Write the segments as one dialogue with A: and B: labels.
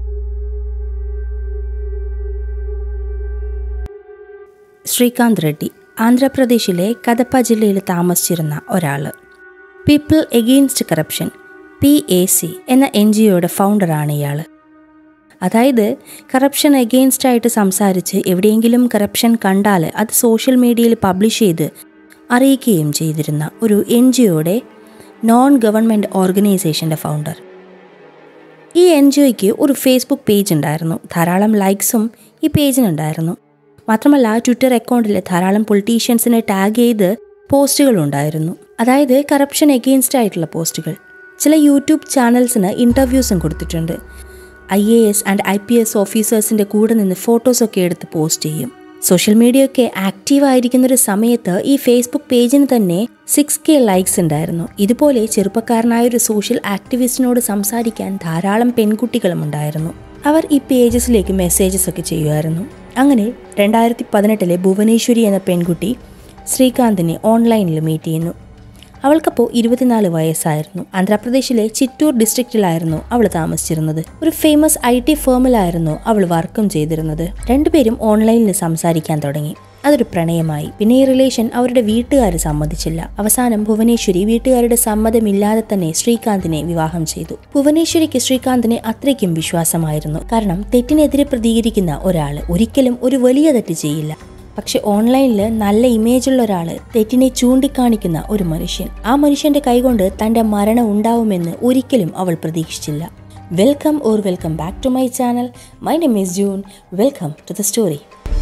A: ശ്രീകാന്ത് റെഡ്ഡി ആന്ധ്രാപ്രദേശിലെ കദപ്പ ജില്ലയിൽ താമസിച്ചിരുന്ന ഒരാൾ people against corruption P A C എന്ന എൻ ജി ഒയുടെ ഫൗണ്ടറാണ് ഇയാൾ അതായത് കറപ്ഷൻ എഗെയിൻസ്റ്റ് ആയിട്ട് സംസാരിച്ച് എവിടെയെങ്കിലും കറപ്ഷൻ കണ്ടാൽ അത് സോഷ്യൽ മീഡിയയിൽ പബ്ലിഷ് ചെയ്ത് അറിയിക്കുകയും ചെയ്തിരുന്ന ഒരു എൻ ജി ഒയുടെ നോൺ ഗവൺമെൻറ് ഓർഗനൈസേഷൻ്റെ ഫൗണ്ടർ ഈ എൻ ജി ഒയ്ക്ക് ഒരു ഫേസ്ബുക്ക് പേജ് ഉണ്ടായിരുന്നു ധാരാളം ലൈക്സും ഈ പേജിനുണ്ടായിരുന്നു മാത്രമല്ല ട്വിറ്റർ അക്കൗണ്ടിൽ ധാരാളം പൊളിറ്റീഷ്യൻസിനെ ടാഗ് ചെയ്ത് പോസ്റ്റുകൾ ഉണ്ടായിരുന്നു അതായത് കറപ്ഷൻ എഗെയിൻസ്റ്റ് ആയിട്ടുള്ള പോസ്റ്റുകൾ ചില യൂട്യൂബ് ചാനൽസിന് ഇൻ്റർവ്യൂസും കൊടുത്തിട്ടുണ്ട് I A S and I P S ഓഫീസേഴ്സിൻ്റെ കൂടെ നിന്ന് ഫോട്ടോസൊക്കെ എടുത്ത് പോസ്റ്റ് ചെയ്യും സോഷ്യൽ മീഡിയ ഒക്കെ ആക്റ്റീവ് ആയിരിക്കുന്ന ഒരു സമയത്ത് ഈ ഫേസ്ബുക്ക് പേജിന് തന്നെ സിക്സ് കെ ലൈക്സ് ഉണ്ടായിരുന്നു ഇതുപോലെ ചെറുപ്പക്കാരനായ ഒരു സോഷ്യൽ ആക്ടിവിസ്റ്റിനോട് സംസാരിക്കാൻ ധാരാളം പെൺകുട്ടികളും ഉണ്ടായിരുന്നു അവർ ഈ പേജസിലേക്ക് മെസ്സേജസ് ഒക്കെ ചെയ്യുമായിരുന്നു അങ്ങനെ രണ്ടായിരത്തി പതിനെട്ടിലെ ഭുവനേശ്വരി എന്ന പെൺകുട്ടി ശ്രീകാന്തിനെ ഓൺലൈനിൽ മീറ്റ് ചെയ്യുന്നു അവൾക്കപ്പോൾ ഇരുപത്തിനാല് വയസ്സായിരുന്നു ആന്ധ്രാപ്രദേശിലെ ചിറ്റൂർ ഡിസ്ട്രിക്റ്റിലായിരുന്നു അവൾ താമസിച്ചിരുന്നത് ഒരു ഫേമസ് ഐ ടി ഫേമിലായിരുന്നു അവൾ വർക്കും ചെയ്തിരുന്നത് രണ്ടുപേരും ഓൺലൈനിൽ സംസാരിക്കാൻ തുടങ്ങി അതൊരു പ്രണയമായി പിന്നെ ഈ റിലേഷൻ അവരുടെ വീട്ടുകാർ സമ്മതിച്ചില്ല അവസാനം ഭുവനേശ്വരി വീട്ടുകാരുടെ സമ്മതമില്ലാതെ തന്നെ ശ്രീകാന്തിനെ വിവാഹം ചെയ്തു ഭുവനേശ്വരിക്ക് ശ്രീകാന്തിനെ അത്രയ്ക്കും വിശ്വാസമായിരുന്നു കാരണം തെറ്റിനെതിരെ പ്രതികരിക്കുന്ന ഒരാൾ ഒരിക്കലും ഒരു വലിയ തെറ്റ് ചെയ്യില്ല പക്ഷെ ഓൺലൈനിൽ നല്ല ഇമേജുള്ള ഒരാൾ തെറ്റിനെ ചൂണ്ടിക്കാണിക്കുന്ന ഒരു മനുഷ്യൻ ആ മനുഷ്യന്റെ കൈകൊണ്ട് തന്റെ മരണം ഉണ്ടാവുമെന്ന് ഒരിക്കലും അവൾ പ്രതീക്ഷിച്ചില്ല welcome or welcome back to my channel my name is June welcome to the story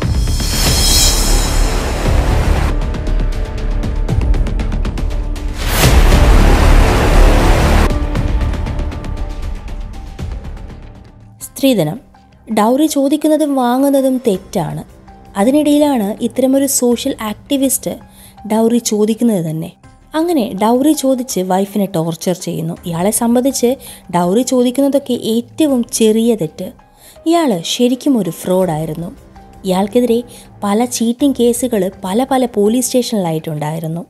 A: സ്ത്രീധനം ഡൗറി ചോദിക്കുന്നതും വാങ്ങുന്നതും തെറ്റാണ് അതിനിടയിലാണ് ഇത്തരമൊരു സോഷ്യൽ ആക്ടിവിസ്റ്റ് ഡൗറി ചോദിക്കുന്നത് തന്നെ അങ്ങനെ ഡൗറി ചോദിച്ച് വൈഫിനെ ടോർച്ചർ ചെയ്യുന്നു ഇയാളെ സംബന്ധിച്ച് ഡൗറി ചോദിക്കുന്നതൊക്കെ ഏറ്റവും ചെറിയ തെറ്റ് ഇയാൾ ശരിക്കും ഒരു ഫ്രോഡായിരുന്നു ഇയാൾക്കെതിരെ പല ചീറ്റിംഗ് കേസുകൾ പല പല പോലീസ് സ്റ്റേഷനിലായിട്ടുണ്ടായിരുന്നു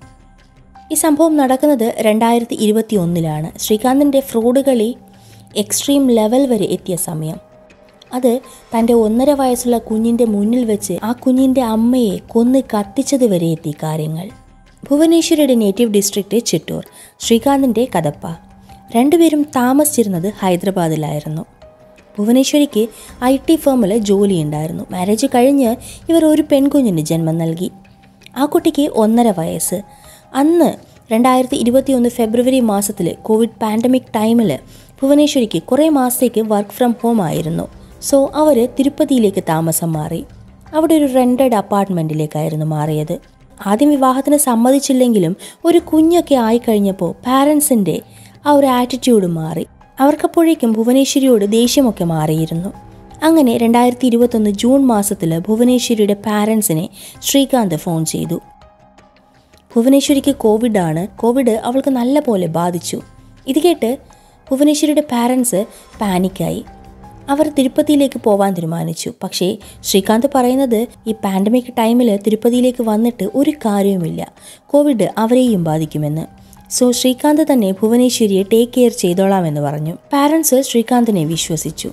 A: ഈ സംഭവം നടക്കുന്നത് രണ്ടായിരത്തി ഇരുപത്തി ഒന്നിലാണ് ശ്രീകാന്തിൻ്റെ ഫ്രോഡ് കളി എക്സ്ട്രീം ലെവൽ വരെ എത്തിയ സമയം അത് തൻ്റെ ഒന്നര വയസ്സുള്ള കുഞ്ഞിൻ്റെ മുന്നിൽ വെച്ച് ആ കുഞ്ഞിൻ്റെ അമ്മയെ കൊന്ന് കത്തിച്ചത് വരെ എത്തി കാര്യങ്ങൾ ഭുവനേശ്വരിയുടെ നേറ്റീവ് ഡിസ്ട്രിക്റ്റ് ചിറ്റൂർ ശ്രീകാന്തിൻ്റെ കദപ്പ രണ്ടുപേരും താമസിച്ചിരുന്നത് ഹൈദരാബാദിലായിരുന്നു ഭുവനേശ്വരിക്ക് ഐ ടി ഫേമിൽ ജോലിയുണ്ടായിരുന്നു മാരേജ് കഴിഞ്ഞ് ഇവർ ഒരു പെൺകുഞ്ഞിന് ജന്മം നൽകി ആ കുട്ടിക്ക് ഒന്നര വയസ്സ് അന്ന് രണ്ടായിരത്തി ഇരുപത്തി ഒന്ന് ഫെബ്രുവരി മാസത്തിൽ കോവിഡ് പാൻഡമിക് ടൈമിൽ ഭുവനേശ്വരിക്ക് കുറേ മാസത്തേക്ക് വർക്ക് ഫ്രം ഹോം ആയിരുന്നു സോ അവർ തിരുപ്പതിയിലേക്ക് താമസം മാറി അവിടെ ഒരു റെൻറ്റഡ് അപ്പാർട്ട്മെൻറ്റിലേക്കായിരുന്നു മാറിയത് ആദ്യം വിവാഹത്തിന് സമ്മതിച്ചില്ലെങ്കിലും ഒരു കുഞ്ഞൊക്കെ ആയിക്കഴിഞ്ഞപ്പോൾ പാരൻസിൻ്റെ ആ ഒരു ആറ്റിറ്റ്യൂഡ് മാറി അവർക്കപ്പോഴേക്കും ഭുവനേശ്വരിയോട് ദേഷ്യമൊക്കെ മാറിയിരുന്നു അങ്ങനെ രണ്ടായിരത്തി ഇരുപത്തൊന്ന് ജൂൺ മാസത്തിൽ ഭുവനേശ്വരിയുടെ പാരൻസിനെ ശ്രീകാന്ത് ഫോൺ ചെയ്തു ഭുവനേശ്വരിക്ക് കോവിഡാണ് കോവിഡ് അവൾക്ക് നല്ല പോലെ ബാധിച്ചു ഇത് കേട്ട് ഭുവനേശ്വരിയുടെ പാരൻസ് പാനിക്കായി അവർ തിരുപ്പതിയിലേക്ക് പോവാൻ തീരുമാനിച്ചു പക്ഷേ ശ്രീകാന്ത് പറയുന്നത് ഈ പാൻഡമിക് ടൈമിൽ തിരുപ്പതിയിലേക്ക് വന്നിട്ട് ഒരു കാര്യവുമില്ല കോവിഡ് അവരെയും ബാധിക്കുമെന്ന് സോ ശ്രീകാന്ത് തന്നെ ഭുവനേശ്വരിയെ ടേക്ക് കെയർ ചെയ്തോളാമെന്ന് പറഞ്ഞു പാരൻസ് ശ്രീകാന്തിനെ വിശ്വസിച്ചു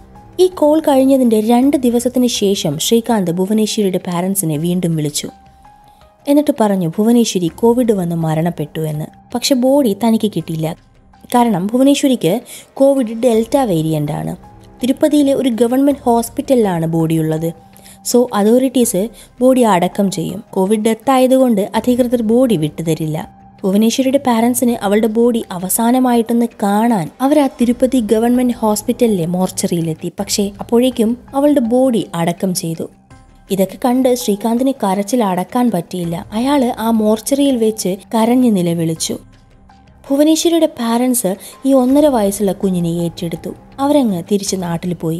A: ഈ കോൾ കഴിഞ്ഞതിൻ്റെ രണ്ട് ദിവസത്തിന് ശേഷം ശ്രീകാന്ത് ഭുവനേശ്വരിയുടെ പാരൻസിനെ വീണ്ടും വിളിച്ചു എന്നിട്ട് പറഞ്ഞു ഭുവനേശ്വരി കോവിഡ് വന്ന് മരണപ്പെട്ടു എന്ന് പക്ഷെ ബോഡി തനിക്ക് കിട്ടിയില്ല കാരണം ഭുവനേശ്വരിക്ക് കോവിഡ് ഡെൽറ്റ വേരിയൻ്റ് ആണ് തിരുപ്പതിയിലെ ഒരു ഗവൺമെൻറ് ഹോസ്പിറ്റലിലാണ് ബോഡിയുള്ളത് സോ അതോറിറ്റീസ് ബോഡി അടക്കം ചെയ്യും കോവിഡ് ഡെത്ത് ആയതുകൊണ്ട് അധികൃതർ ബോഡി വിട്ടുതരില്ല ഭുവനേശ്വരിയുടെ പാരൻസിന് അവളുടെ ബോഡി അവസാനമായിട്ടൊന്ന് കാണാൻ അവർ ആ തിരുപ്പതി ഗവൺമെൻറ് ഹോസ്പിറ്റലിലെ മോർച്ചറിയിലെത്തി പക്ഷേ അപ്പോഴേക്കും അവളുടെ ബോഡി അടക്കം ചെയ്തു ഇതൊക്കെ കണ്ട് ശ്രീകാന്തിന് കരച്ചിൽ അടക്കാൻ പറ്റിയില്ല അയാൾ ആ മോർച്ചറിയിൽ വെച്ച് കരഞ്ഞു നിലവിളിച്ചു ഭുവനേശ്വരിയുടെ പാരൻസ് ഈ ഒന്നര വയസ്സുള്ള കുഞ്ഞിനെ ഏറ്റെടുത്തു അവരങ്ങ് തിരിച്ച് നാട്ടിൽ പോയി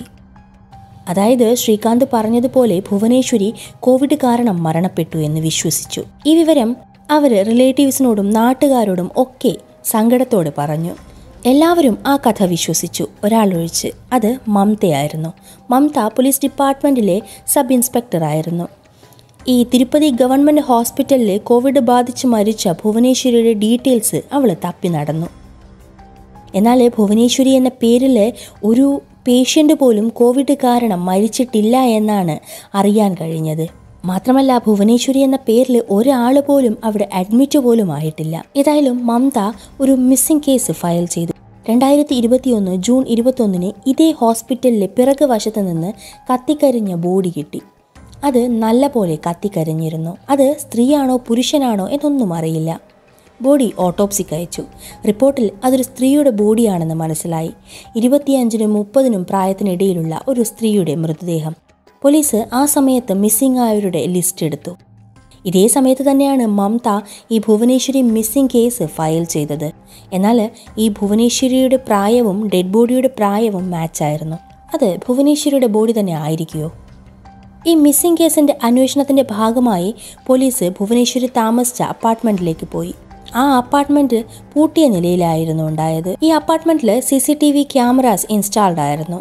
A: അതായത് ശ്രീകാന്ത് പറഞ്ഞതുപോലെ ഭുവനേശ്വരി കോവിഡ് കാരണം മരണപ്പെട്ടു എന്ന് വിശ്വസിച്ചു ഈ വിവരം അവർ റിലേറ്റീവ്സിനോടും നാട്ടുകാരോടും ഒക്കെ സങ്കടത്തോടെ പറഞ്ഞു എല്ലാവരും ആ കഥ വിശ്വസിച്ചു ഒരാളൊഴിച്ച് അത് മമതയായിരുന്നു മമത പോലീസ് ഡിപ്പാർട്ട്മെൻറ്റിലെ സബ് ഇൻസ്പെക്ടർ ആയിരുന്നു ഈ തിരുപ്പതി ഗവൺമെൻറ് ഹോസ്പിറ്റലിൽ കോവിഡ് ബാധിച്ച് മരിച്ച ഭുവനേശ്വരിയുടെ ഡീറ്റെയിൽസ് അവൾ തപ്പി നടന്നു എന്നാൽ ഭുവനേശ്വരി എന്ന പേരിൽ ഒരു പേഷ്യൻ്റ് പോലും കോവിഡ് കാരണം മരിച്ചിട്ടില്ല എന്നാണ് അറിയാൻ കഴിഞ്ഞത് മാത്രമല്ല ഭുവനേശ്വരി എന്ന പേരിൽ ഒരാൾ പോലും അവിടെ അഡ്മിറ്റ് പോലും ആയിട്ടില്ല ഏതായാലും മമത ഒരു മിസ്സിംഗ് കേസ് ഫയൽ ചെയ്തു രണ്ടായിരത്തി ഇരുപത്തിയൊന്ന് ജൂൺ ഇരുപത്തൊന്നിന് ഇതേ ഹോസ്പിറ്റലിലെ പിറകു വശത്ത് നിന്ന് കത്തിക്കരിഞ്ഞ ബോഡി കിട്ടി അത് നല്ല പോലെ കത്തിക്കരിഞ്ഞിരുന്നു അത് സ്ത്രീയാണോ പുരുഷനാണോ എന്നൊന്നും അറിയില്ല ബോഡി ഓട്ടോപ്സിക്ക് അയച്ചു റിപ്പോർട്ടിൽ അതൊരു സ്ത്രീയുടെ ബോഡിയാണെന്ന് മനസ്സിലായി ഇരുപത്തിയഞ്ചിനും മുപ്പതിനും പ്രായത്തിനിടയിലുള്ള ഒരു സ്ത്രീയുടെ മൃതദേഹം പോലീസ് ആ സമയത്ത് മിസ്സിംഗ് ആയവരുടെ ലിസ്റ്റ് എടുത്തു ഇതേ സമയത്ത് തന്നെയാണ് മമത ഈ ഭുവനേശ്വരി മിസ്സിംഗ് കേസ് ഫയൽ ചെയ്തത് എന്നാൽ ഈ ഭുവനേശ്വരിയുടെ പ്രായവും ഡെഡ് ബോഡിയുടെ പ്രായവും മാച്ചായിരുന്നു അത് ഭുവനേശ്വരിയുടെ ബോഡി തന്നെ ആയിരിക്കുമോ ഈ മിസ്സിംഗ് കേസിന്റെ അന്വേഷണത്തിന്റെ ഭാഗമായി പോലീസ് ഭുവനേശ്വരി താമസിച്ച അപ്പാർട്ട്മെന്റിലേക്ക് പോയി ആ അപ്പാർട്ട്മെന്റ് പൂട്ടിയ നിലയിലായിരുന്നു ഉണ്ടായത് ഈ അപ്പാർട്ട്മെന്റിൽ C C T V cameras installed ആയിരുന്നു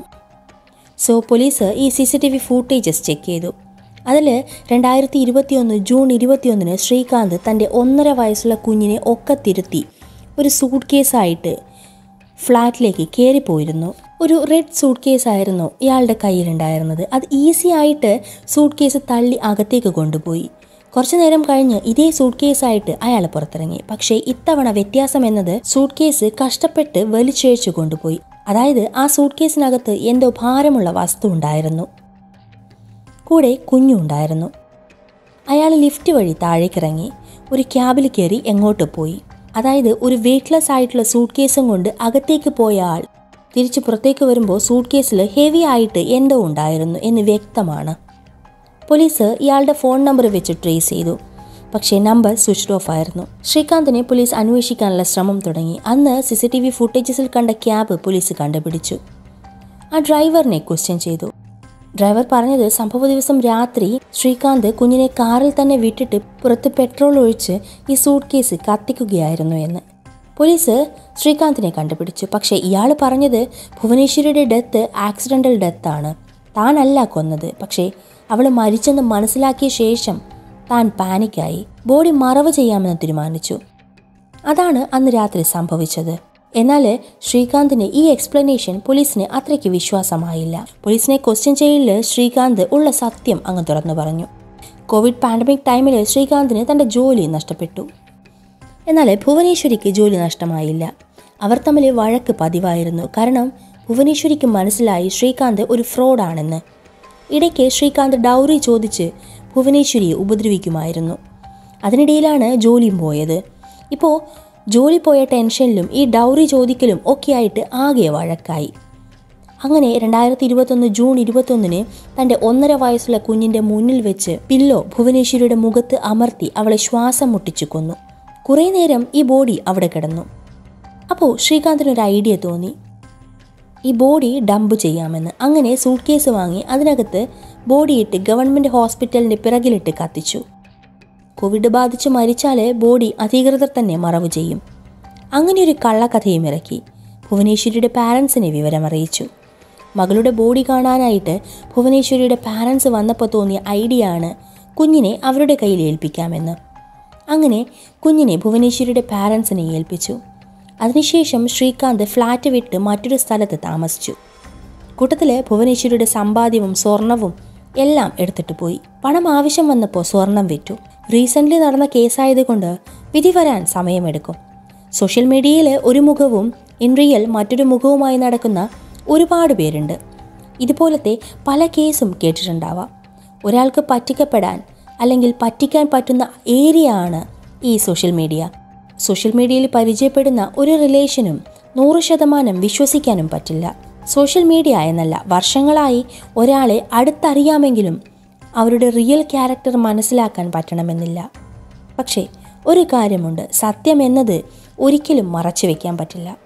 A: സോ പോലീസ് ഈ C C T V footages check ചെയ്തു അതിൽ രണ്ടായിരത്തി ഇരുപത്തിയൊന്ന് ജൂൺ ഇരുപത്തിയൊന്നിന് ശ്രീകാന്ത് തൻ്റെ ഒന്നര വയസ്സുള്ള കുഞ്ഞിനെ ഒക്കത്തിരുത്തി ഒരു സൂട്ട് കേസായിട്ട് ഫ്ലാറ്റിലേക്ക് കയറിപ്പോയിരുന്നു ഒരു റെഡ് സൂട്ട് കേസ് ആയിരുന്നു ഇയാളുടെ കയ്യിലുണ്ടായിരുന്നത് അത് ഈസി ആയിട്ട് സൂട്ട് കേസ് തള്ളി അകത്തേക്ക് കൊണ്ടുപോയി കുറച്ചു നേരം കഴിഞ്ഞ് ഇതേ സൂട്ട് കേസായിട്ട് അയാൾ പുറത്തിറങ്ങി പക്ഷേ ഇത്തവണ വ്യത്യാസം എന്നത് സൂട്ട് കേസ് കഷ്ടപ്പെട്ട് വലിച്ചഴിച്ചു കൊണ്ടുപോയി അതായത് ആ സൂട്ട് കേസിനകത്ത് എന്തോ ഭാരമുള്ള വസ്തു ഉണ്ടായിരുന്നു കൂടെ കുഞ്ഞുണ്ടായിരുന്നു അയാൾ ലിഫ്റ്റ് വഴി താഴേക്കിറങ്ങി ഒരു ക്യാബിൽ കയറി എങ്ങോട്ട് പോയി അതായത് ഒരു വെയ്റ്റ്ലെസ് ആയിട്ടുള്ള സൂട്ട് കേസും കൊണ്ട് അകത്തേക്ക് പോയ ആൾ തിരിച്ച് പുറത്തേക്ക് വരുമ്പോൾ സൂട്ട് കേസിൽ ഹെവി ആയിട്ട് എന്തോ ഉണ്ടായിരുന്നു എന്ന് വ്യക്തമാണ് പോലീസ് ഇയാളുടെ ഫോൺ നമ്പർ വെച്ച് ട്രേസ് ചെയ്തു പക്ഷേ നമ്പർ സ്വിച്ച്ഡ് ഓഫ് ആയിരുന്നു ശ്രീകാന്തിനെ പോലീസ് അന്വേഷിക്കാനുള്ള ശ്രമം തുടങ്ങി അന്ന് സി സി ടി വി ഫുട്ടേജസിൽ കണ്ട ക്യാബ് പോലീസ് കണ്ടുപിടിച്ചു ആ ഡ്രൈവറിനെ ക്വസ്റ്റ്യൻ ചെയ്തു ഡ്രൈവർ പറഞ്ഞത് സംഭവ ദിവസം രാത്രി ശ്രീകാന്ത് കുഞ്ഞിനെ കാറിൽ തന്നെ വിട്ടിട്ട് പുറത്ത് പെട്രോൾ ഒഴിച്ച് ഈ സൂട്ട് കേസ് കത്തിക്കുകയായിരുന്നു എന്ന് പോലീസ് ശ്രീകാന്തിനെ കണ്ടുപിടിച്ചു പക്ഷേ ഇയാൾ പറഞ്ഞത് ഭുവനേശ്വരിയുടെ ഡെത്ത് ആക്സിഡൻ്റൽ ഡെത്താണ് താനല്ല കൊന്നത് പക്ഷേ അവൾ മരിച്ചെന്ന് മനസ്സിലാക്കിയ ശേഷം താൻ പാനിക്കായി ബോഡി മറവ് ചെയ്യാമെന്ന് തീരുമാനിച്ചു അതാണ് അന്ന് രാത്രി സംഭവിച്ചത് എന്നാൽ ശ്രീകാന്തിന് ഈ എക്സ്പ്ലനേഷൻ പോലീസിന് അത്രയ്ക്ക് വിശ്വാസമായില്ല പോലീസിനെ ക്വസ്റ്റ്യൻ ചെയ്യലിൽ ശ്രീകാന്ത് ഉള്ള സത്യം അങ്ങ് തുറന്നു പറഞ്ഞു കോവിഡ് പാൻഡമിക് ടൈമിൽ ശ്രീകാന്തിന് തൻ്റെ ജോലി നഷ്ടപ്പെട്ടു എന്നാൽ ഭുവനേശ്വരിക്ക് ജോലി നഷ്ടമായില്ല അവർ തമ്മിൽ വഴക്ക് പതിവായിരുന്നു കാരണം ഭുവനേശ്വരിക്ക് മനസ്സിലായി ശ്രീകാന്ത് ഒരു ഫ്രോഡാണെന്ന് ഇടയ്ക്ക് ശ്രീകാന്ത് ഡൗറി ചോദിച്ച് ഭുവനേശ്വരിയെ ഉപദ്രവിക്കുമായിരുന്നു അതിനിടയിലാണ് ജോലിയും പോയത് ഇപ്പോൾ ജോലി പോയ ടെൻഷനിലും ഈ ഡൗറി ചോദിക്കലും ഒക്കെയായിട്ട് ആകെ വഴക്കായി അങ്ങനെ രണ്ടായിരത്തി ഇരുപത്തൊന്ന് ജൂൺ ഇരുപത്തൊന്നിന് തൻ്റെ ഒന്നര വയസ്സുള്ള കുഞ്ഞിൻ്റെ മുന്നിൽ വെച്ച് പില്ലോ ഭുവനേശ്വരിയുടെ മുഖത്ത് അമർത്തി അവളെ ശ്വാസം മുട്ടിച്ചു കൊന്നു കുറേ നേരം ഈ ബോഡി അവിടെ കിടന്നു അപ്പോൾ ശ്രീകാന്തിനൊരു ഐഡിയ തോന്നി ഈ ബോഡി ഡംപ് ചെയ്യാമെന്ന് അങ്ങനെ സൂട്ട് കേസ് വാങ്ങി അതിനകത്ത് ബോഡിയിട്ട് ഗവൺമെൻറ് ഹോസ്പിറ്റലിൻ്റെ പിറകിലിട്ട് കത്തിച്ചു കോവിഡ് ബാധിച്ച് മരിച്ചാൽ ബോഡി അധികൃതർ തന്നെ മറവ് ചെയ്യും അങ്ങനെ ഒരു കള്ളക്കഥയും ഇറക്കി ഭുവനേശ്വരിയുടെ പാരൻസിനെ വിവരമറിയിച്ചു മകളുടെ ബോഡി കാണാനായിട്ട് ഭുവനേശ്വരിയുടെ പാരൻസ് വന്നപ്പോൾ തോന്നിയ ഐഡിയ ആണ് കുഞ്ഞിനെ അവരുടെ കയ്യിൽ ഏൽപ്പിക്കാമെന്ന് അങ്ങനെ കുഞ്ഞിനെ ഭുവനേശ്വരിയുടെ പാരൻസിനെ ഏൽപ്പിച്ചു അതിനുശേഷം ശ്രീകാന്ത് ഫ്ലാറ്റ് വിട്ട് മറ്റൊരു സ്ഥലത്ത് താമസിച്ചു കൂട്ടത്തിൽ ഭുവനേശ്വരിയുടെ സമ്പാദ്യവും സ്വർണവും എല്ലാം എടുത്തിട്ട് പോയി പണം ആവശ്യം വന്നപ്പോൾ സ്വർണം വിറ്റു റീസെൻ്റ്ലി നടന്ന കേസായതുകൊണ്ട് വിധി വരാൻ സമയമെടുക്കും സോഷ്യൽ മീഡിയയിൽ ഒരു മുഖവും ഇൻ റിയൽ മറ്റൊരു മുഖവുമായി നടക്കുന്ന ഒരുപാട് പേരുണ്ട് ഇതുപോലത്തെ പല കേസും കേട്ടിട്ടുണ്ടാവാം ഒരാൾക്ക് പറ്റിക്കപ്പെടാൻ അല്ലെങ്കിൽ പറ്റിക്കാൻ പറ്റുന്ന ഏരിയ ആണ് ഈ സോഷ്യൽ മീഡിയ സോഷ്യൽ മീഡിയയിൽ പരിചയപ്പെടുന്ന ഒരു റിലേഷനും നൂറ് ശതമാനം വിശ്വസിക്കാനും പറ്റില്ല സോഷ്യൽ മീഡിയ എന്നല്ല വർഷങ്ങളായി ഒരാളെ അടുത്തറിയാമെങ്കിലും അവരുടെ റിയൽ ക്യാരക്ടർ മനസ്സിലാക്കാൻ പറ്റണമെന്നില്ല പക്ഷേ ഒരു കാര്യമുണ്ട് സത്യം എന്നത് ഒരിക്കലും മറച്ചു വയ്ക്കാൻ പറ്റില്ല